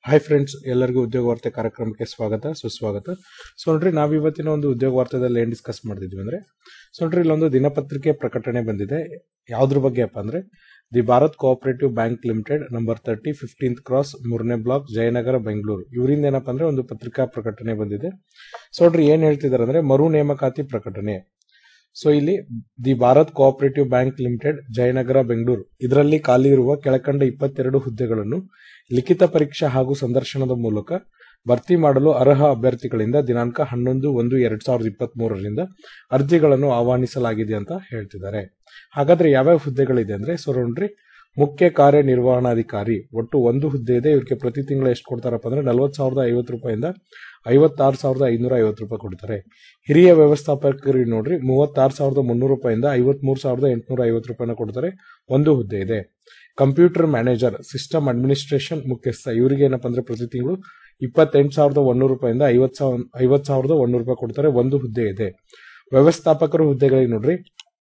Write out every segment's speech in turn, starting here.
hi friends ಎಲ್ಲರಿಗೂ ಉದ್ಯೋಗ ವಾರ್ತೆ ಕಾರ್ಯಕ್ರಮಕ್ಕೆ ಸ್ವಾಗತ ಸುಸ್ವಾಗತ ಸೊ ನೋಡ್ರಿ ನಾವು ಇವತ್ತಿನ ಒಂದು ಉದ್ಯೋಗ ವಾರ್ತೆದಲ್ಲಿ ಏನ್ ಡಿಸ್ಕಸ್ ಮಾಡ್ತಿದ್ವಿ ಅಂದ್ರೆ ಸೊ ನೋಡ್ರಿ ಇಲ್ಲೊಂದು ದಿನಪತ್ರಿಕೆ ಪ್ರಕಟಣೆ ಬಂದಿದೆ ಯಾವ್ದ್ರ ಬಗ್ಗೆ ಅಪ್ಪ ಅಂದ್ರೆ the Bharat cooperative bank limited number thirty fifteenth cross ಮೂರನೇ ಬ್ಲಾಕ್ ಜಯನಗರ ಬೆಂಗಳೂರು ಇವರಿಂದ ಏನಪ್ಪ ಅಂದ್ರೆ ಒಂದು ಪತ್ರಿಕಾ ಪ್ರಕಟಣೆ ಬಂದಿದೆ ಸೊ ನೋಡ್ರಿ ಏನ್ ಹೇಳ್ತಿದಾರೆ ಅಂದ್ರೆ ಮರು ನೇಮಕಾತಿ ಪ್ರಕಟಣೆ ಸೊ ಇಲ್ಲಿ the Bharat cooperative bank limited Jayanagar Bengaluru ಇದರಲ್ಲಿ ಖಾಲಿ ಇರುವ ಕೆಳಕಂಡ ಇಪ್ಪತ್ತೆರಡು ಹುದ್ದೆಗಳನ್ನು ಲಿಖಿತ ಪರೀಕ್ಷಾ ಹಾಗೂ ಸಂದರ್ಶನದ ಮೂಲಕ ಭರ್ತಿ ಮಾಡಲು ಅರ್ಹ ಅಭ್ಯರ್ಥಿಗಳಿಂದ ದಿನಾಂಕ ಹನ್ನೊಂದು ಒಂದು ಎರಡ್ ಸಾವಿರದ ಇಪ್ಪತ್ತ್ ಮೂರರಿಂದ ಅರ್ಜಿಗಳನ್ನು ಆಹ್ವಾನಿಸಲಾಗಿದೆ ಅಂತ ಹೇಳ್ತಿದ್ದಾರೆ ಹಾಗಾದ್ರೆ ಯಾವ್ಯಾವ ಹುದ್ದೆಗಳಿದೆ ಅಂದ್ರೆ ಸೊ ನೋಡ್ರಿ ಮುಖ್ಯ ಕಾರ್ಯನಿರ್ವಹಣಾಧಿಕಾರಿ ಒಟ್ಟು ಒಂದು ಹುದ್ದೆ ಇದೆ ಇವ್ರಿಗೆ ಪ್ರತಿ ತಿಂಗಳು ಎಷ್ಟು ಕೊಡ್ತಾರಪ್ಪ ಅಂದ್ರೆ ನಲವತ್ತು ಸಾವಿರದ ಐವತ್ತು ರೂಪಾಯಿಂದ ಐವತ್ತಾರು ಸಾವಿರದ ಐನೂರ ಐವತ್ತು ರೂಪಾಯಿ ಕೊಡ್ತಾರೆ ಹಿರಿಯ ವ್ಯವಸ್ಥಾಪಕರಿಗೆ ನೋಡ್ರಿ ಮೂವತ್ತಾರು ಸಾವಿರದ ಮುನ್ನೂರು ರೂಪಾಯಿಂದ ಐವತ್ಮೂರು ಸಾವಿರದ ಎಂಟುನೂರ ಐವತ್ತು ರೂಪಾಯಿನ ಕೊಡ್ತಾರೆ ಒಂದು ಹುದ್ದೆ ಇದೆ ಕಂಪ್ಯೂಟರ್ ಮ್ಯಾನೇಜರ್ ಸಿಸ್ಟಮ್ ಅಡ್ಮಿನಿಸ್ಟ್ರೇಷನ್ ಮುಖ್ಯಸ್ಥ ಇವರಿಗೆ ಏನಪ್ಪ ಅಂದ್ರೆ ಪ್ರತಿ ತಿಂಗಳು ಇಪ್ಪತ್ತೆಂಟು ಸಾವಿರದ ಒಂದೂರು ರೂಪಾಯಿಂದ ಐವತ್ ಸಾವಿರ ಐವತ್ ಸಾವಿರದ ಒಂದೂರು ರೂಪಾಯಿ ಕೊಡ್ತಾರೆ ಒಂದು ಹುದ್ದೆ ಇದೆ ವ್ಯವಸ್ಥಾಪಕರು ಹುದ್ದೆಗಳಿಗೆ ನೋಡ್ರಿ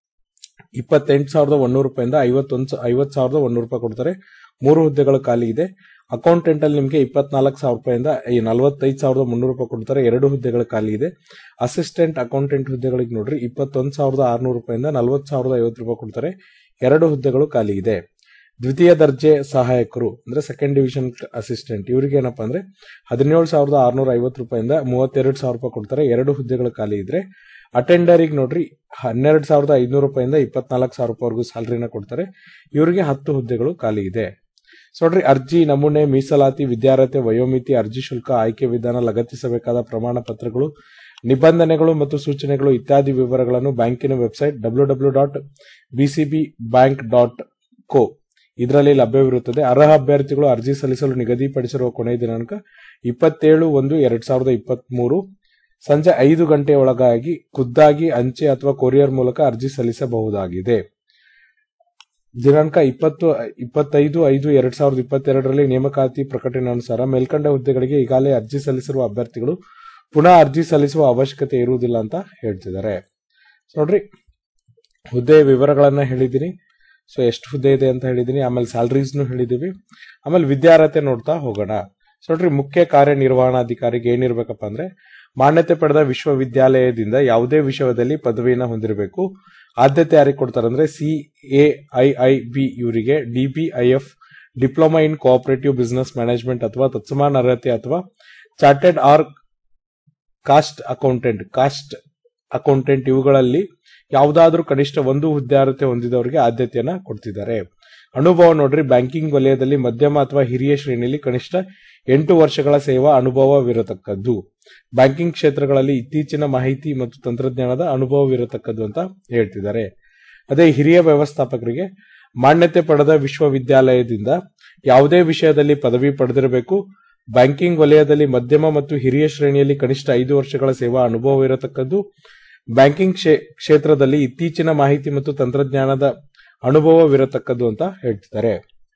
ಇಪ್ಪತ್ತೆಂಟು ಸಾವಿರದ ಒಂದೂರು ರೂಪಾಯಿಂದ ಐವತ್ತೊಂದು ಐವತ್ ಸಾವಿರದ ಒಂದೂರು ರೂಪಾಯಿ ಕೊಡ್ತಾರೆ ಮೂರು ಹುದ್ದೆಗಳು ಖಾಲಿ ಇದೆ ಅಕೌಂಟೆಂಟ್ ಅಲ್ಲಿ ನಿಮಗೆ ಇಪ್ಪತ್ನಾಲ್ಕು ಸಾವಿರ ರೂಪಾಯಿಂದ ಈ ನಲವತ್ತೈದು ಸಾವಿರದ ಮುನ್ನೂರು ರೂಪಾಯಿ ಕೊಡ್ತಾರೆ ಎರಡು ಹುದ್ದೆಗಳು ಖಾಲಿ ಇದೆ ಅಸಿಸ್ಟೆಂಟ್ ಅಕೌಂಟೆಂಟ್ ಹುದ್ದೆಗಳಿಗೆ ನೋಡ್ರಿ ಇಪ್ಪತ್ತೊಂದು ಸಾವಿರದ ಆರ್ನೂರು ರೂಪಾಯಿಂದ ನಲವತ್ತು ಸಾವಿರದ ಐವತ್ತು ರೂಪಾಯಿ ಕೊಡ್ತಾರೆ ಎರಡು ಹುದ್ದೆಗಳು ಖಾಲಿ ಇದೆ ದ್ವಿತೀಯ ದರ್ಜೆ ಸಹಾಯಕರು ಅಂದ್ರೆ ಸೆಕೆಂಡ್ ಡಿವಿಷನ್ ಅಸಿಸ್ಟೆಂಟ್ ಇವರಿಗೆ ಏನಪ್ಪಾ ಅಂದ್ರೆ ಹದಿನೇಳು ಸಾವಿರದ ಆರ್ನೂರ ಐವತ್ತು ರೂಪಾಯಿಂದ ಮೂವತ್ತೆರಡು ಸಾವಿರ ರೂಪಾಯಿ ಕೊಡ್ತಾರೆ ಎರಡು ಹುದ್ದೆಗಳು ಖಾಲಿ ಇದ್ರೆ ಅಟೆಂಡರಿಗೆ ನೋಡ್ರಿ ಹನ್ನೆರಡು ಸಾವಿರದ ಐನೂರು ರೂಪಾಯಿಂದ ಇಪ್ಪತ್ನಾಲ್ಕು ಸಾವಿರ ರೂಪಾಯಿವರೆಗೂ ಸ್ಯಾಲರಿನ ಕೊಡ್ತಾರೆ ಇವರಿಗೆ ಹತ್ತು ಹುದ್ದೆಗಳು ಖಾಲಿ ಇದೆ ಸೊ ನೋಡ್ರಿ ಅರ್ಜಿ ನಮೂನೆ ಮೀಸಲಾತಿ ವಿದ್ಯಾರ್ಹತೆ ವಯೋಮಿತಿ ಅರ್ಜಿ ಶುಲ್ಕ ಆಯ್ಕೆ ವಿಧಾನ ಲಗತ್ತಿಸಬೇಕಾದ ಪ್ರಮಾಣ ಪತ್ರಗಳು ನಿಬಂಧನೆಗಳು ಮತ್ತು ಸೂಚನೆಗಳು ಇತ್ಯಾದಿ ವಿವರಗಳನ್ನು ಬ್ಯಾಂಕಿನ website W W dot BCB bank dot co ಇದರಲ್ಲಿ ಲಭ್ಯವಿರುತ್ತದೆ ಅರ್ಹ ಅಭ್ಯರ್ಥಿಗಳು ಅರ್ಜಿ ಸಲ್ಲಿಸಲು ನಿಗದಿಪಡಿಸಿರುವ ಕೊನೆಯ ದಿನಾಂಕ ಇಪ್ಪತ್ತೇಳು ಒಂದು ಎರಡ್ ಸಾವಿರದ ಇಪ್ಪತ್ತ್ ಮೂರು ಸಂಜೆ ಐದು ಗಂಟೆ ಒಳಗಾಗಿ ಖುದ್ದಾಗಿ ಅಂಚೆ ಅಥವಾ ಕೊರಿಯರ್ ಮೂಲಕ ಅರ್ಜಿ ಸಲ್ಲಿಸಬಹುದಾಗಿದೆ ದಿನಾಂಕ ಇಪ್ಪತ್ತು ಇಪ್ಪತ್ತೈದು ಐದು ಎರಡ್ ಸಾವಿರದ ಇಪ್ಪತ್ತೆರಡರಲ್ಲಿ ನೇಮಕಾತಿ ಪ್ರಕಟಣೆ ಅನುಸಾರ ಮೇಲ್ಕಂಡ ಹುದ್ದೆಗಳಿಗೆ ಈಗಾಗಲೇ ಅರ್ಜಿ ಸಲ್ಲಿಸಿರುವ ಅಭ್ಯರ್ಥಿಗಳು ಪುನಃ ಅರ್ಜಿ ಸಲ್ಲಿಸುವ ಅವಶ್ಯಕತೆ ಇರುವುದಿಲ್ಲ ಅಂತ ಹೇಳ್ತಿದ್ದಾರೆ ನೋಡ್ರಿ ಹುದ್ದೆಯ ವಿವರಗಳನ್ನ ಹೇಳಿದ್ದೀನಿ ಸೊ ಎಷ್ಟು ಹುದ್ದೆ ಇದೆ ಅಂತ ಹೇಳಿದೀನಿ ಆಮೇಲೆ ಸ್ಯಾಲರೀಸ್ನು ಹೇಳಿದೀವಿ ಆಮೇಲೆ ವಿದ್ಯಾರ್ಹತೆ ನೋಡ್ತಾ ಹೋಗೋಣ ಸೊ ನೋಡ್ರಿ ಮುಖ್ಯ ಕಾರ್ಯನಿರ್ವಹಣಾಧಿಕಾರಿಗೆ ಏನಿರ್ಬೇಕಪ್ಪ ಅಂದ್ರೆ ಮಾನ್ಯತೆ ಪಡೆದ ವಿಶ್ವವಿದ್ಯಾಲಯದಿಂದ ಯಾವುದೇ ವಿಷಯದಲ್ಲಿ ಪದವಿಯನ್ನು ಹೊಂದಿರಬೇಕು ಆದ್ಯತೆ ಯಾರಿಗೆ ಕೊಡ್ತಾರೆ ಅಂದ್ರೆ C A I I B ಇವರಿಗೆ DBIF diploma in cooperative business management ಅಥವಾ ತತ್ಸಮಾನ ಅರ್ಹತೆ ಅಥವಾ chartered or cost accountant cost accountant ಇವುಗಳಲ್ಲಿ ಯಾವುದಾದ್ರೂ ಕನಿಷ್ಠ ಒಂದು ಹುದ್ದೆ ಹೊಂದಿದವರಿಗೆ ಆದ್ಯತೆಯನ್ನ ಕೊಡ್ತಿದ್ದಾರೆ ಅನುಭವ ನೋಡ್ರಿ ಬ್ಯಾಂಕಿಂಗ್ ವಲಯದಲ್ಲಿ ಮಧ್ಯಮ ಅಥವಾ ಹಿರಿಯ ಶ್ರೇಣಿಯಲ್ಲಿ ಕನಿಷ್ಠ ಎಂಟು ವರ್ಷಗಳ ಸೇವಾ ಅನುಭವವಿರತಕ್ಕದ್ದು ಬ್ಯಾಂಕಿಂಗ್ ಕ್ಷೇತ್ರಗಳಲ್ಲಿ ಇತ್ತೀಚಿನ ಮಾಹಿತಿ ಮತ್ತು ತಂತ್ರಜ್ಞಾನದ ಅನುಭವವಿರತಕ್ಕದ್ದು ಅಂತ ಹೇಳ್ತಿದ್ದಾರೆ ಅದೇ ಹಿರಿಯ ವ್ಯವಸ್ಥಾಪಕರಿಗೆ ಮಾನ್ಯತೆ ಪಡೆದ ವಿಶ್ವವಿದ್ಯಾಲಯದಿಂದ ಯಾವುದೇ ವಿಷಯದಲ್ಲಿ ಪದವಿ ಪಡೆದಿರಬೇಕು ಬ್ಯಾಂಕಿಂಗ್ ವಲಯದಲ್ಲಿ ಮಧ್ಯಮ ಮತ್ತು ಹಿರಿಯ ಶ್ರೇಣಿಯಲ್ಲಿ ಕನಿಷ್ಠ ಐದು ವರ್ಷಗಳ ಸೇವಾ ಅನುಭವವಿರತಕ್ಕದ್ದು ಬ್ಯಾಂಕಿಂಗ್ ಕ್ಷೇತ್ರದಲ್ಲಿ ಇತ್ತೀಚಿನ ಮಾಹಿತಿ ಮತ್ತು ತಂತ್ರಜ್ಞಾನದ ಅನುಭವವಿರತಕ್ಕದ್ದು ಅಂತ ಹೇಳ್ತಿದ್ದಾರೆ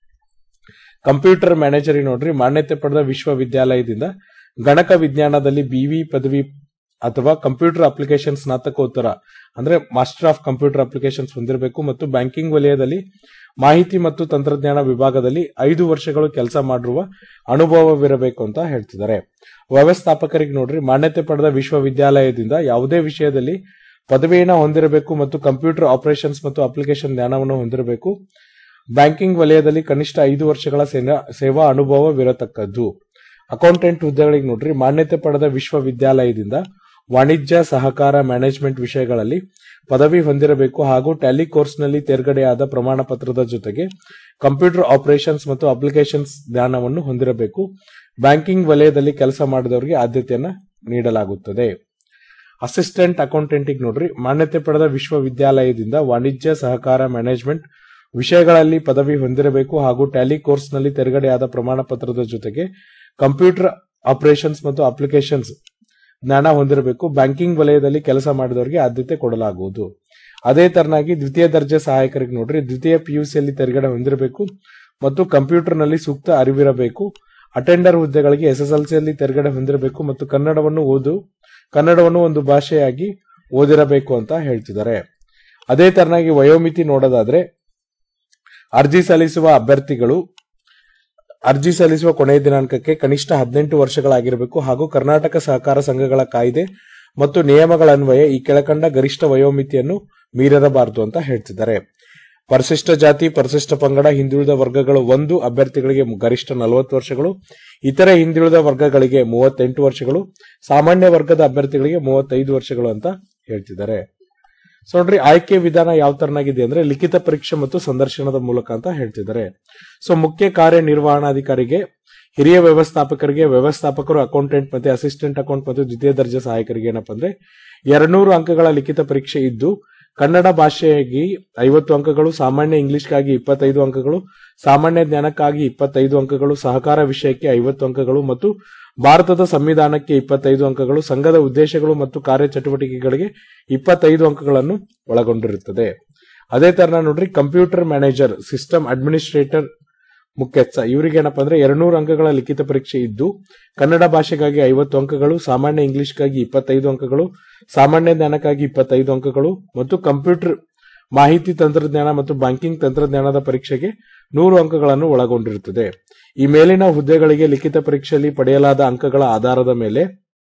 ಕಂಪ್ಯೂಟರ್ ಮ್ಯಾನೇಜರ್ ನೋಡ್ರಿ ಮಾನ್ಯತೆ ಪಡೆದ ವಿಶ್ವವಿದ್ಯಾಲಯದಿಂದ ಗಣಕ ವಿಜ್ಞಾನದಲ್ಲಿ ಬಿವಿ ಪದವಿ ಅಥವಾ ಕಂಪ್ಯೂಟರ್ ಅಪ್ಲಿಕೇಶನ್ ಸ್ನಾತಕೋತ್ತರ ಅಂದ್ರೆ ಮಾಸ್ಟರ್ ಆಫ್ ಕಂಪ್ಯೂಟರ್ ಅಪ್ಲಿಕೇಶನ್ಸ್ ಹೊಂದಿರಬೇಕು ಮತ್ತು ಬ್ಯಾಂಕಿಂಗ್ ವಲಯದಲ್ಲಿ ಮಾಹಿತಿ ಮತ್ತು ತಂತ್ರಜ್ಞಾನ ವಿಭಾಗದಲ್ಲಿ ಐದು ವರ್ಷಗಳು ಕೆಲಸ ಮಾಡಿರುವ ಅನುಭವವಿರಬೇಕು ಅಂತ ಹೇಳ್ತಿದ್ದಾರೆ ವ್ಯವಸ್ಥಾಪಕರಿಗೆ ನೋಡ್ರಿ ಮಾನ್ಯತೆ ಪಡೆದ ವಿಶ್ವವಿದ್ಯಾಲಯದಿಂದ ಯಾವುದೇ ವಿಷಯದಲ್ಲಿ ಪದವಿಯನ್ನು ಹೊಂದಿರಬೇಕು ಮತ್ತು ಕಂಪ್ಯೂಟರ್ ಆಪರೇಷನ್ಸ್ ಮತ್ತು ಅಪ್ಲಿಕೇಶನ್ ಜ್ಞಾನವನ್ನು ಹೊಂದಿರಬೇಕು ಬ್ಯಾಂಕಿಂಗ್ ವಲಯದಲ್ಲಿ ಕನಿಷ್ಠ ಐದು ವರ್ಷಗಳ ಸೇವಾ ಅನುಭವವಿರತಕ್ಕದ್ದು ಅಕೌಂಟೆಂಟ್ ಹುದ್ದೆಗಳಿಗೆ ನೋಡ್ರಿ ಮಾನ್ಯತೆ ಪಡೆದ ವಿಶ್ವವಿದ್ಯಾಲಯದಿಂದ ವಾಣಿಜ್ಯ ಸಹಕಾರ ಮ್ಯಾನೇಜ್ಮೆಂಟ್ ವಿಷಯಗಳಲ್ಲಿ ಪದವಿ ಹೊಂದಿರಬೇಕು ಹಾಗೂ ಟ್ಯಾಲಿ ಕೋರ್ಸ್ನಲ್ಲಿ ತೇರ್ಗಡೆಯಾದ ಪ್ರಮಾಣ ಪತ್ರದ ಜೊತೆಗೆ ಕಂಪ್ಯೂಟರ್ ಆಪರೇಷನ್ಸ್ ಮತ್ತು ಅಪ್ಲಿಕೇಶನ್ಸ್ ಜ್ಞಾನವನ್ನು ಹೊಂದಿರಬೇಕು ಬ್ಯಾಂಕಿಂಗ್ ವಲಯದಲ್ಲಿ ಕೆಲಸ ಮಾಡಿದವರಿಗೆ ಆದ್ಯತೆಯನ್ನ ನೀಡಲಾಗುತ್ತದೆ ಅಸಿಸ್ಟೆಂಟ್ ಅಕೌಂಟೆಂಟಿಗೆ ನೋಡ್ರಿ ಮಾನ್ಯತೆ ಪಡೆದ ವಿಶ್ವವಿದ್ಯಾಲಯದಿಂದ ವಾಣಿಜ್ಯ ಸಹಕಾರ ಮ್ಯಾನೇಜ್ಮೆಂಟ್ ವಿಷಯಗಳಲ್ಲಿ ಪದವಿ ಹೊಂದಿರಬೇಕು ಹಾಗೂ ಟ್ಯಾಲಿ ಕೋರ್ಸ್ನಲ್ಲಿ ತೆರಗಡೆಯಾದ ಪ್ರಮಾಣ ಪತ್ರದ ಜೊತೆಗೆ ಕಂಪ್ಯೂಟರ್ ಆಪರೇಷನ್ಸ್ ಮತ್ತು ಅಪ್ಲಿಕೇಶನ್ಸ್ ಜ್ಞಾನ ಹೊಂದಿರಬೇಕು ಬ್ಯಾಂಕಿಂಗ್ ವಲಯದಲ್ಲಿ ಕೆಲಸ ಮಾಡಿದವರಿಗೆ ಆದ್ಯತೆ ಕೊಡಲಾಗುವುದು ಅದೇ ತರನಾಗಿ ದ್ವಿತೀಯ ದರ್ಜೆ ಸಹಾಯಕರಿಗೆ ನೋಡ್ರಿ ದ್ವಿತೀಯ ಪಿಯುಸಿಯಲ್ಲಿ ತೆರಗಡೆ ಹೊಂದಿರಬೇಕು ಮತ್ತು ಕಂಪ್ಯೂಟರ್ನಲ್ಲಿ ಸೂಕ್ತ ಅರಿವಿರಬೇಕು ಅಟೆಂಡರ್ ಹುದ್ದೆಗಳಿಗೆ ಎಸ್ಎಸ್ಎಲ್ಸಿಯಲ್ಲಿ ತೆರಗಡೆ ಹೊಂದಿರಬೇಕು ಮತ್ತು ಕನ್ನಡವನ್ನು ಓದು ಕನ್ನಡವನ್ನು ಒಂದು ಭಾಷೆಯಾಗಿ ಓದಿರಬೇಕು ಅಂತ ಹೇಳ್ತಿದ್ದಾರೆ ಅದೇ ತರನಾಗಿ ವಯೋಮಿತಿ ನೋಡೋದಾದ್ರೆ ಅರ್ಜಿ ಸಲ್ಲಿಸುವ ಅಭ್ಯರ್ಥಿಗಳು ಅರ್ಜಿ ಸಲ್ಲಿಸುವ ಕೊನೆಯ ದಿನಾಂಕಕ್ಕೆ ಕನಿಷ್ಠ ಹದಿನೆಂಟು ವರ್ಷಗಳಾಗಿರಬೇಕು ಹಾಗೂ ಕರ್ನಾಟಕ ಸಹಕಾರ ಸಂಘಗಳ ಕಾಯ್ದೆ ಮತ್ತು ನಿಯಮಗಳನ್ವಯ ಈ ಕೆಳಕಂಡ ಗರಿಷ್ಠ ವಯೋಮಿತಿಯನ್ನು ಮೀರಬಾರದು ಅಂತ ಹೇಳ್ತಿದ್ದಾರೆ ಪರಿಶಿಷ್ಟ ಜಾತಿ ಪರಿಶಿಷ್ಟ ಪಂಗಡ ಹಿಂದುಳಿದ ವರ್ಗಗಳು ಒಂದು ಅಭ್ಯರ್ಥಿಗಳಿಗೆ ಗರಿಷ್ಠ ನಲವತ್ತು ವರ್ಷಗಳು ಇತರೆ ಹಿಂದುಳಿದ ವರ್ಗಗಳಿಗೆ ಮೂವತ್ತೆಂಟು ವರ್ಷಗಳು ಸಾಮಾನ್ಯ ವರ್ಗದ ಅಭ್ಯರ್ಥಿಗಳಿಗೆ ಮೂವತ್ತೈದು ವರ್ಷಗಳು ಅಂತ ಹೇಳ್ತಿದ್ದಾರೆ ಸೊ ನೋಡ್ರಿ ಆಯ್ಕೆ ವಿಧಾನ ಯಾವ ತರನಾಗಿದೆ ಅಂದ್ರೆ ಲಿಖಿತ ಪರೀಕ್ಷೆ ಮತ್ತು ಸಂದರ್ಶನದ ಮೂಲಕ ಅಂತ ಹೇಳ್ತಿದ್ದಾರೆ ಸೊ ಮುಖ್ಯ ಕಾರ್ಯನಿರ್ವಹಣಾಧಿಕಾರಿಗೆ ಹಿರಿಯ ವ್ಯವಸ್ಥಾಪಕರಿಗೆ ವ್ಯವಸ್ಥಾಪಕರು ಅಕೌಂಟೆಂಟ್ ಮತ್ತೆ ಅಸಿಸ್ಟೆಂಟ್ ಅಕೌಂಟ್ ಮತ್ತು ದ್ವಿತೀಯ ದರ್ಜೆ ಸಹಾಯಕರಿಗೆ ಏನಪ್ಪಾ ಅಂದ್ರೆ ಎರಡ್ನೂರು ಅಂಕಗಳ ಲಿಖಿತ ಪರೀಕ್ಷೆ ಇದ್ದು ಕನ್ನಡ ಭಾಷೆಯಾಗಿ ಐವತ್ತು ಅಂಕಗಳು ಸಾಮಾನ್ಯ ಇಂಗ್ಲಿಷ್ಗಾಗಿ ಇಪ್ಪತ್ತೈದು ಅಂಕಗಳು ಸಾಮಾನ್ಯ ಜ್ಞಾನಕ್ಕಾಗಿ ಇಪ್ಪತ್ತೈದು ಅಂಕಗಳು ಸಹಕಾರ ವಿಷಯಕ್ಕೆ ಐವತ್ತು ಅಂಕಗಳು ಮತ್ತು ಭಾರತದ ಸಂವಿಧಾನಕ್ಕೆ ಇಪ್ಪತ್ತೈದು ಅಂಕಗಳು ಸಂಘದ ಉದ್ದೇಶಗಳು ಮತ್ತು ಕಾರ್ಯಚಟುವಟಿಕೆಗಳಿಗೆ ಇಪ್ಪತ್ತೈದು ಅಂಕಗಳನ್ನು ಒಳಗೊಂಡಿರುತ್ತದೆ ಅದೇ ತರ ನೋಡ್ರಿ ಕಂಪ್ಯೂಟರ್ ಮ್ಯಾನೇಜರ್ ಸಿಸ್ಟಮ್ ಅಡ್ಮಿನಿಸ್ಟ್ರೇಟರ್ ಮುಖ್ಯಸ್ಥ ಇವರಿಗೆ ಏನಪ್ಪಾ ಅಂದ್ರೆ ಎರಡ್ನೂರು ಅಂಕಗಳ ಲಿಖಿತ ಪರೀಕ್ಷೆ ಇದ್ದು ಕನ್ನಡ ಭಾಷೆಗಾಗಿ ಐವತ್ತು ಅಂಕಗಳು ಸಾಮಾನ್ಯ ಇಂಗ್ಲಿಷ್ಗಾಗಿ ಇಪ್ಪತ್ತೈದು ಅಂಕಗಳು ಸಾಮಾನ್ಯ ಜ್ಞಾನಕ್ಕಾಗಿ ಇಪ್ಪತ್ತೈದು ಅಂಕಗಳು ಮತ್ತು ಕಂಪ್ಯೂಟರ್ ಮಾಹಿತಿ ತಂತ್ರಜ್ಞಾನ ಮತ್ತು ಬ್ಯಾಂಕಿಂಗ್ ತಂತ್ರಜ್ಞಾನದ ಪರೀಕ್ಷೆಗೆ ನೂರು ಅಂಕಗಳನ್ನು ಒಳಗೊಂಡಿರುತ್ತದೆ ಈ ಮೇಲಿನ ಹುದ್ದೆಗಳಿಗೆ ಲಿಖಿತ ಪರೀಕ್ಷೆಯಲ್ಲಿ ಪಡೆಯಲಾದ ಅಂಕಗಳ ಆಧಾರದ ಮೇಲೆ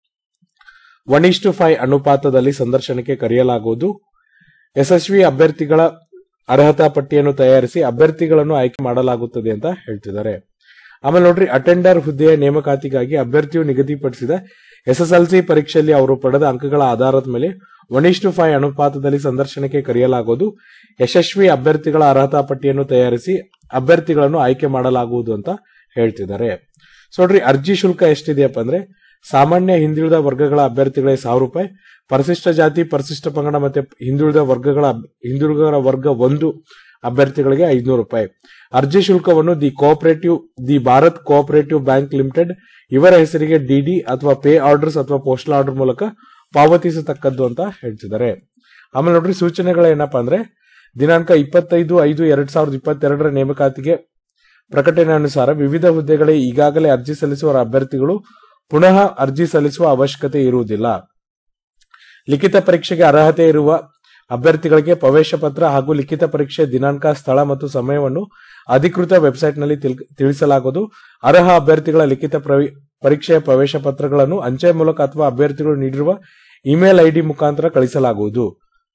ಒನ್ ಇಷ್ಟು ಫೈವ್ ಅನುಪಾತದಲ್ಲಿ ಸಂದರ್ಶನಕ್ಕೆ ಕರೆಯಲಾಗುವುದು ಯಶಸ್ವಿ ಅಭ್ಯರ್ಥಿಗಳ ಅರ್ಹತಾ ಪಟ್ಟಿಯನ್ನು ತಯಾರಿಸಿ ಅಭ್ಯರ್ಥಿಗಳನ್ನು ಆಯ್ಕೆ ಮಾಡಲಾಗುತ್ತದೆ ಅಂತ ಹೇಳ್ತಿದ್ದಾರೆ ಆಮೇಲೆ ನೋಡ್ರಿ ಅಟೆಂಡರ್ ಹುದ್ದೆಯ ನೇಮಕಾತಿಗಾಗಿ ಅಭ್ಯರ್ಥಿಯು ನಿಗದಿಪಡಿಸಿದ ಎಸ್ಎಸ್ಎಲ್ಸಿ ಪರೀಕ್ಷೆಯಲ್ಲಿ ಅವರು ಪಡೆದ ಅಂಕಗಳ ಆಧಾರದ ಮೇಲೆ ಒನ್ ಇಷ್ಟು ಫೈವ್ ಅನುಪಾತದಲ್ಲಿ ಸಂದರ್ಶನಕ್ಕೆ ಕರೆಯಲಾಗುವುದು ಯಶಸ್ವಿ ಅಭ್ಯರ್ಥಿಗಳ ಅರ್ಹತಾ ಪಟ್ಟಿಯನ್ನು ತಯಾರಿಸಿ ಅಭ್ಯರ್ಥಿಗಳನ್ನು ಆಯ್ಕೆ ಮಾಡಲಾಗುವುದು ಅಂತ ಹೇಳ್ತಿದ್ದಾರೆ ಸೊ ನೋಡ್ರಿ ಅರ್ಜಿ ಶುಲ್ಕ ಎಷ್ಟಿದೆಯಪ್ಪ ಅಂದ್ರೆ ಸಾಮಾನ್ಯ ಹಿಂದುಳಿದ ವರ್ಗಗಳ ಅಭ್ಯರ್ಥಿಗಳಿಗೆ ಸಾವಿರ ರೂಪಾಯಿ ಪರಿಶಿಷ್ಟ ಜಾತಿ ಪರಿಶಿಷ್ಟ ಪಂಗಡ ಮತ್ತೆ ಹಿಂದುಳಿದ ವರ್ಗಗಳ ಹಿಂದುಳಿದ ವರ್ಗ ಒಂದು ಅಭ್ಯರ್ಥಿಗಳಿಗೆ ಐದುನೂರು ರೂಪಾಯಿ ಅರ್ಜಿ ಶುಲ್ಕವನ್ನು the cooperative the Bharat cooperative bank limited ಇವರ ಹೆಸರಿಗೆ ಡಿಡಿ ಅಥವಾ ಪೇ ಆರ್ಡರ್ಸ್ ಅಥವಾ ಪೋಸ್ಟಲ್ ಆರ್ಡರ್ ಮೂಲಕ ಪಾವತಿಸತಕ್ಕದ್ದು ಅಂತ ಹೇಳ್ತಿದ್ದಾರೆ ಆಮೇಲೆ ನೋಡ್ರಿ ಸೂಚನೆಗಳು ಏನಪ್ಪಾ ಅಂದ್ರೆ ದಿನಾಂಕ ಇಪ್ಪತ್ತೈದು ಐದು ಎರಡ್ ಸಾವಿರದ ಇಪ್ಪತ್ತೆರಡರ ನೇಮಕಾತಿಗೆ ಪ್ರಕಟಣೆ ಅನುಸಾರ ವಿವಿಧ ಹುದ್ದೆಗಳಿಗೆ ಈಗಾಗಲೇ ಅರ್ಜಿ ಸಲ್ಲಿಸುವ ಅಭ್ಯರ್ಥಿಗಳು ಪುನಃ ಅರ್ಜಿ ಸಲ್ಲಿಸುವ ಅವಶ್ಯಕತೆ ಇರುವುದಿಲ್ಲ ಲಿಖಿತ ಪರೀಕ್ಷೆಗೆ ಅರ್ಹತೆ ಇರುವ ಅಭ್ಯರ್ಥಿಗಳಿಗೆ ಪ್ರವೇಶ ಪತ್ರ ಹಾಗೂ ಲಿಖಿತ ಪರೀಕ್ಷೆ ದಿನಾಂಕ ಸ್ಥಳ ಮತ್ತು ಸಮಯವನ್ನು ಅಧಿಕೃತ ವೆಬ್ಸೈಟ್ನಲ್ಲಿ ತಿಳಿಸಲಾಗುವುದು ಅರ್ಹ ಅಭ್ಯರ್ಥಿಗಳ ಲಿಖಿತ ಪರೀಕ್ಷೆಯ ಪ್ರವೇಶ ಪತ್ರಗಳನ್ನು ಅಂಚೆ ಮೂಲಕ ಅಥವಾ ಅಭ್ಯರ್ಥಿಗಳು ನೀಡಿರುವ ಇಮೇಲ್ ಐಡಿ ಮುಖಾಂತರ ಕಳಿಸಲಾಗುವುದು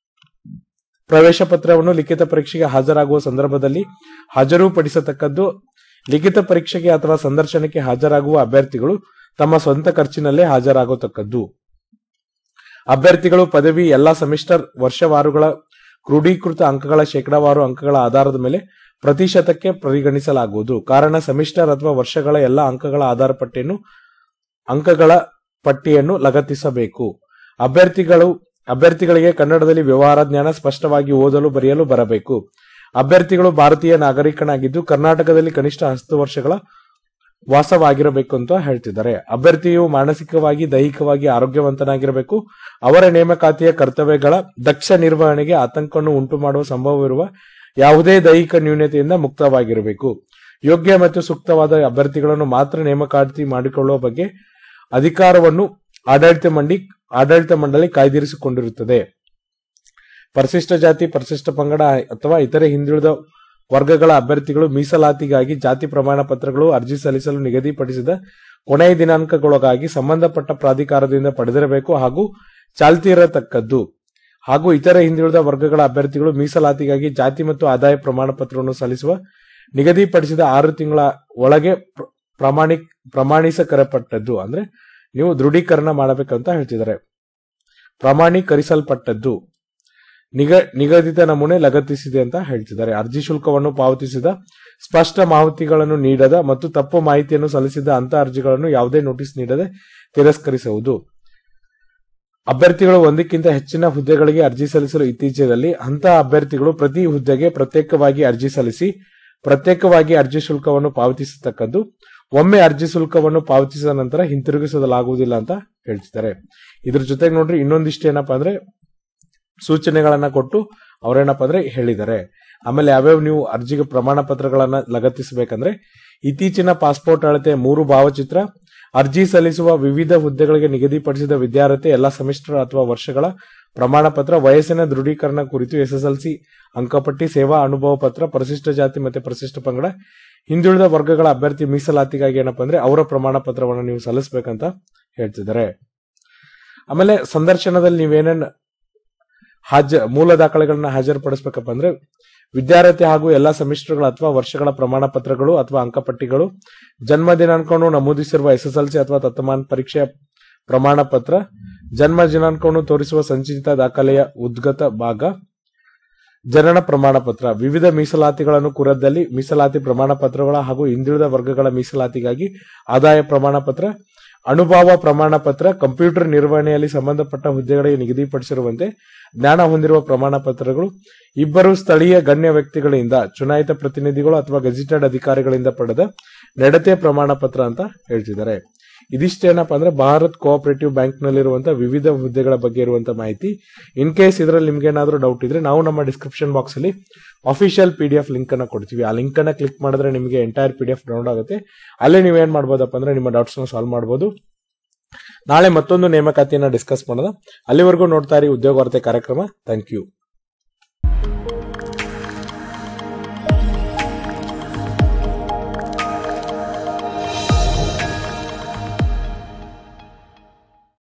ಪ್ರವೇಶ ಪತ್ರವನ್ನು ಲಿಖಿತ ಪರೀಕ್ಷೆಗೆ ಹಾಜರಾಗುವ ಸಂದರ್ಭದಲ್ಲಿ ಹಾಜರುಪಡಿಸತಕ್ಕದ್ದು ಲಿಖಿತ ಪರೀಕ್ಷೆಗೆ ಅಥವಾ ಸಂದರ್ಶನಕ್ಕೆ ಹಾಜರಾಗುವ ಅಭ್ಯರ್ಥಿಗಳು ತಮ್ಮ ಸ್ವಂತ ಖರ್ಚಿನಲ್ಲೇ ಹಾಜರಾಗತಕ್ಕದ್ದು ಅಭ್ಯರ್ಥಿಗಳು ಪದವಿ ಎಲ್ಲಾ ಸೆಮಿಸ್ಟರ್ ವರ್ಷವಾರುಗಳ ಕ್ರೋಢೀಕೃತ ಅಂಕಗಳ ಶೇಕಡಾವಾರು ಅಂಕಗಳ ಆಧಾರದ ಮೇಲೆ ಪ್ರತಿಶತಕ್ಕೆ ಪರಿಗಣಿಸಲಾಗುವುದು ಕಾರಣ ಸೆಮಿಸ್ಟರ್ ಅಥವಾ ವರ್ಷಗಳ ಎಲ್ಲಾ ಅಂಕಗಳ ಆಧಾರ ಪಟ್ಟಿಯನ್ನು ಅಂಕಗಳ ಪಟ್ಟಿಯನ್ನು ಲಗತ್ತಿಸಬೇಕು ಅಭ್ಯರ್ಥಿಗಳು ಅಭ್ಯರ್ಥಿಗಳಿಗೆ ಕನ್ನಡದಲ್ಲಿ ವ್ಯವಹಾರ ಜ್ಞಾನ ಸ್ಪಷ್ಟವಾಗಿ ಓದಲು ಬರೆಯಲು ಬರಬೇಕು ಅಭ್ಯರ್ಥಿಗಳು ಭಾರತೀಯ ನಾಗರಿಕನಾಗಿದ್ದು ಕರ್ನಾಟಕದಲ್ಲಿ ಕನಿಷ್ಠ ಹತ್ತು ವರ್ಷಗಳ ವಾಸವಾಗಿರಬೇಕು ಅಂತ ಹೇಳ್ತಿದ್ದಾರೆ ಅಭ್ಯರ್ಥಿಯು ಮಾನಸಿಕವಾಗಿ ದೈಹಿಕವಾಗಿ ಆರೋಗ್ಯವಂತನಾಗಿರಬೇಕು ಅವರ ನೇಮಕಾತಿಯ ಕರ್ತವ್ಯಗಳ ದಕ್ಷ ನಿರ್ವಹಣೆಗೆ ಆತಂಕವನ್ನು ಉಂಟು ಮಾಡುವ ಸಂಭವವಿರುವ ಯಾವುದೇ ದೈಹಿಕ ನ್ಯೂನತೆಯಿಂದ ಮುಕ್ತವಾಗಿರಬೇಕು ಯೋಗ್ಯ ಮತ್ತು ಸೂಕ್ತವಾದ ಅಭ್ಯರ್ಥಿಗಳನ್ನು ಮಾತ್ರ ನೇಮಕಾತಿ ಮಾಡಿಕೊಳ್ಳುವ ಬಗ್ಗೆ ಅಧಿಕಾರವನ್ನು ಆಡಳಿತ ಮಂಡಿ ಆಡಳಿತ ಮಂಡಳಿ ಕಾಯ್ದಿರಿಸಿಕೊಂಡಿರುತ್ತದೆ ಪರಿಶಿಷ್ಟ ಜಾತಿ ಪರಿಶಿಷ್ಟ ಪಂಗಡ ಅಥವಾ ಇತರೆ ಹಿಂದುಳಿದ ವರ್ಗಗಳ ಅಭ್ಯರ್ಥಿಗಳು ಮೀಸಲಾತಿಗಾಗಿ ಜಾತಿ ಪ್ರಮಾಣ ಪತ್ರಗಳು ಅರ್ಜಿ ಸಲ್ಲಿಸಲು ನಿಗದಿಪಡಿಸಿದ ಕೊನೆಯ ದಿನಾಂಕಗಳೊಳಗಾಗಿ ಸಂಬಂಧಪಟ್ಟ ಪ್ರಾಧಿಕಾರದಿಂದ ಪಡೆದಿರಬೇಕು ಹಾಗೂ ಚಾಲ್ತಿ ಇರತಕ್ಕದ್ದು ಹಾಗೂ ಇತರೆ ಹಿಂದುಳಿದ ವರ್ಗಗಳ ಅಭ್ಯರ್ಥಿಗಳು ಮೀಸಲಾತಿಗಾಗಿ ಜಾತಿ ಮತ್ತು ಆದಾಯ ಪ್ರಮಾಣ ಪತ್ರವನ್ನು ಸಲ್ಲಿಸುವ ನಿಗದಿಪಡಿಸಿದ ಆರು ತಿಂಗಳ ಒಳಗೆ ಪ್ರಮಾಣಿ ಪ್ರಮಾಣಿಸಕರಪಟ್ಟದ್ದು ಅಂದ್ರೆ ನೀವು ದೃಢೀಕರಣ ಮಾಡಬೇಕಂತ ಹೇಳ್ತಿದ್ದಾರೆ ಪ್ರಮಾಣೀಕರಿಸಲ್ಪಟ್ಟದ್ದು ನಿಗ ನಿಗದಿತ ನಮೂನೆ ಲಗತ್ತಿಸಿದೆ ಅಂತ ಹೇಳ್ತಿದ್ದಾರೆ ಅರ್ಜಿ ಶುಲ್ಕವನ್ನು ಪಾವತಿಸಿದ ಸ್ಪಷ್ಟ ಮಾಹಿತಿಗಳನ್ನು ನೀಡದ ಮತ್ತು ತಪ್ಪು ಮಾಹಿತಿಯನ್ನು ಸಲ್ಲಿಸಿದ ಅಂತ ಅರ್ಜಿಗಳನ್ನು ಯಾವುದೇ ನೋಟಿಸ್ ನೀಡದೆ ತಿರಸ್ಕರಿಸುವುದು ಅಭ್ಯರ್ಥಿಗಳು ಒಂದಕ್ಕಿಂತ ಹೆಚ್ಚಿನ ಹುದ್ದೆಗಳಿಗೆ ಅರ್ಜಿ ಸಲ್ಲಿಸಲು ಇತ್ತೀಚೆಯಲ್ಲಿ ಅಂತಹ ಅಭ್ಯರ್ಥಿಗಳು ಪ್ರತಿ ಹುದ್ದೆಗೆ ಪ್ರತ್ಯೇಕವಾಗಿ ಅರ್ಜಿ ಸಲ್ಲಿಸಿ ಪ್ರತ್ಯೇಕವಾಗಿ ಅರ್ಜಿ ಶುಲ್ಕವನ್ನು ಪಾವತಿಸತಕ್ಕದ್ದು ಒಮ್ಮೆ ಅರ್ಜಿ ಶುಲ್ಕವನ್ನು ಪಾವತಿಸಿದ ನಂತರ ಹಿಂತಿರುಗಿಸಲಾಗುವುದಿಲ್ಲ ಅಂತ ಹೇಳ್ತಿದ್ದಾರೆ ಇದ್ರ ಜೊತೆಗೆ ನೋಡ್ರಿ ಇನ್ನೊಂದಿಷ್ಟು ಏನಪ್ಪಾ ಅಂದ್ರೆ ಸೂಚನೆಗಳನ್ನ ಕೊಟ್ಟು ಅವ್ರೇನಪ್ಪ ಅಂದ್ರೆ ಹೇಳಿದ್ದಾರೆ ಆಮೇಲೆ ಯಾವ್ಯಾವ ನೀವು ಅರ್ಜಿಗೆ ಪ್ರಮಾಣ ಪತ್ರಗಳನ್ನ ಲಗತ್ತಿಸಬೇಕಂದ್ರೆ ಇತ್ತೀಚಿನ ಪಾಸ್ಪೋರ್ಟ್ ಅಳತೆ ಮೂರು ಭಾವಚಿತ್ರ ಅರ್ಜಿ ಸಲ್ಲಿಸುವ ವಿವಿಧ ಹುದ್ದೆಗಳಿಗೆ ನಿಗದಿಪಡಿಸಿದ ವಿದ್ಯಾರ್ಥಿ ಎಲ್ಲಾ ಸೆಮಿಸ್ಟರ್ ಅಥವಾ ವರ್ಷಗಳ ಪ್ರಮಾಣ ಪತ್ರ ವಯಸ್ಸಿನ ದೃಢೀಕರಣ ಕುರಿತು ಎಸ್ಎಸ್ಎಲ್ಸಿ ಅಂಕಪಟ್ಟಿ ಸೇವಾ ಅನುಭವ ಪತ್ರ ಪರಿಶಿಷ್ಟ ಜಾತಿ ಮತ್ತು ಪರಿಶಿಷ್ಟ ಪಂಗಡ ಹಿಂದುಳಿದ ವರ್ಗಗಳ ಅಭ್ಯರ್ಥಿ ಮೀಸಲಾತಿಗಾಗಿ ಏನಪ್ಪಾ ಅಂದ್ರೆ ಅವರ ಪ್ರಮಾಣ ಪತ್ರವನ್ನು ನೀವು ಸಲ್ಲಿಸಬೇಕಂತ ಹೇಳ್ತಿದ್ದಾರೆ ಆಮೇಲೆ ಸಂದರ್ಶನದಲ್ಲಿ ನೀವೇನೇನ್ ಹಾಜ ಮೂಲ ದಾಖಲೆಗಳನ್ನ ಹಾಜರುಪಡಿಸಬೇಕಪ್ಪ ಅಂದ್ರೆ ವಿದ್ಯಾರ್ಥಿ ಹಾಗೂ ಎಲ್ಲಾ ಸೆಮಿಸ್ಟರ್ಗಳ ಅಥವಾ ವರ್ಷಗಳ ಪ್ರಮಾಣ ಪತ್ರಗಳು ಅಥವಾ ಅಂಕಪಟ್ಟಿಗಳು ಜನ್ಮ ದಿನಾಂಕವನ್ನು ನಮೂದಿಸಿರುವ ಎಸ್ಎಸ್ಎಲ್ಸಿ ಅಥವಾ ತತ್ತಮಾನ ಪರೀಕ್ಷೆಯ ಪ್ರಮಾಣ ಪತ್ರ ಜನ್ಮ ದಿನಾಂಕವನ್ನು ತೋರಿಸುವ ಸಂಚಿತ ದಾಖಲೆಯ ಉದ್ಗತ ಭಾಗ ಜನನ ಪ್ರಮಾಣ ಪತ್ರ ವಿವಿಧ ಮೀಸಲಾತಿಗಳನ್ನು ಕುರದಲ್ಲಿ ಮೀಸಲಾತಿ ಪ್ರಮಾಣ ಪತ್ರಗಳ ಹಾಗೂ ಹಿಂದುಳಿದ ವರ್ಗಗಳ ಮೀಸಲಾತಿಗಾಗಿ ಆದಾಯ ಪ್ರಮಾಣ ಪತ್ರ ಅನುಭವ ಪ್ರಮಾಣ ಪತ್ರ ಕಂಪ್ಯೂಟರ್ ನಿರ್ವಹಣೆಯಲ್ಲಿ ಸಂಬಂಧಪಟ್ಟ ಹುದ್ದೆಗಳಿಗೆ ನಿಗದಿಪಡಿಸಿರುವಂತೆ ಜ್ಞಾನ ಹೊಂದಿರುವ ಪ್ರಮಾಣ ಪತ್ರಗಳು ಇಬ್ಬರು ಸ್ಥಳೀಯ ಗಣ್ಯ ವ್ಯಕ್ತಿಗಳಿಂದ ಚುನಾಯಿತ ಪ್ರತಿನಿಧಿಗಳು ಅಥವಾ ಗೆಜಿಟೆಡ್ ಅಧಿಕಾರಿಗಳಿಂದ ಪಡೆದ ನಡತೆ ಪ್ರಮಾಣ ಪತ್ರ ಅಂತ ಹೇಳ್ತಿದ್ದಾರೆ ಇದಿಷ್ಟೇನಪ್ಪ ಅಂದ್ರೆ ಭಾರತ್ ಕೋಆಪರೇಟಿವ್ ಬ್ಯಾಂಕ್ ನಲ್ಲಿರುವಂತಹ ವಿವಿಧ ಹುದ್ದೆಗಳ ಬಗ್ಗೆ ಇರುವಂತಹ ಮಾಹಿತಿ ಇನ್ ಕೇಸ್ ಇದರಲ್ಲಿ ನಿಮ್ಗೆ ಏನಾದ್ರೂ ಡೌಟ್ ಇದ್ರೆ ನಾವು ನಮ್ಮ ಡಿಸ್ಕ್ರಿಪ್ಷನ್ ಬಾಕ್ಸ್ ಅಲ್ಲಿ official P D F link ಅನ್ನ ಕೊಡ್ತೀವಿ ಆ ಲಿಂಕ್ ಅನ್ನ ಕ್ಲಿಕ್ ಮಾಡಿದ್ರೆ ನಿಮಗೆ entire P D F download ಆಗುತ್ತೆ ಅಲ್ಲೇ ನೀವೇನ್ ಮಾಡ್ಬೋದಪ್ಪ ಅಂದ್ರೆ ನಿಮ್ಮ ಡೌಟ್ಸ್ ನ ಸಾಲ್ವ್ ಮಾಡಬಹುದು ನಾಳೆ ಮತ್ತೊಂದು ನೇಮಕಾತಿಯನ್ನ ಡಿಸ್ಕಸ್ ಮಾಡೋಣ ಅಲ್ಲಿವರೆಗೂ ನೋಡ್ತಾ ಇರಿ ಉದ್ಯೋಗ ವಾರ್ತೆ ಕಾರ್ಯಕ್ರಮ ಥ್ಯಾಂಕ್ ಯು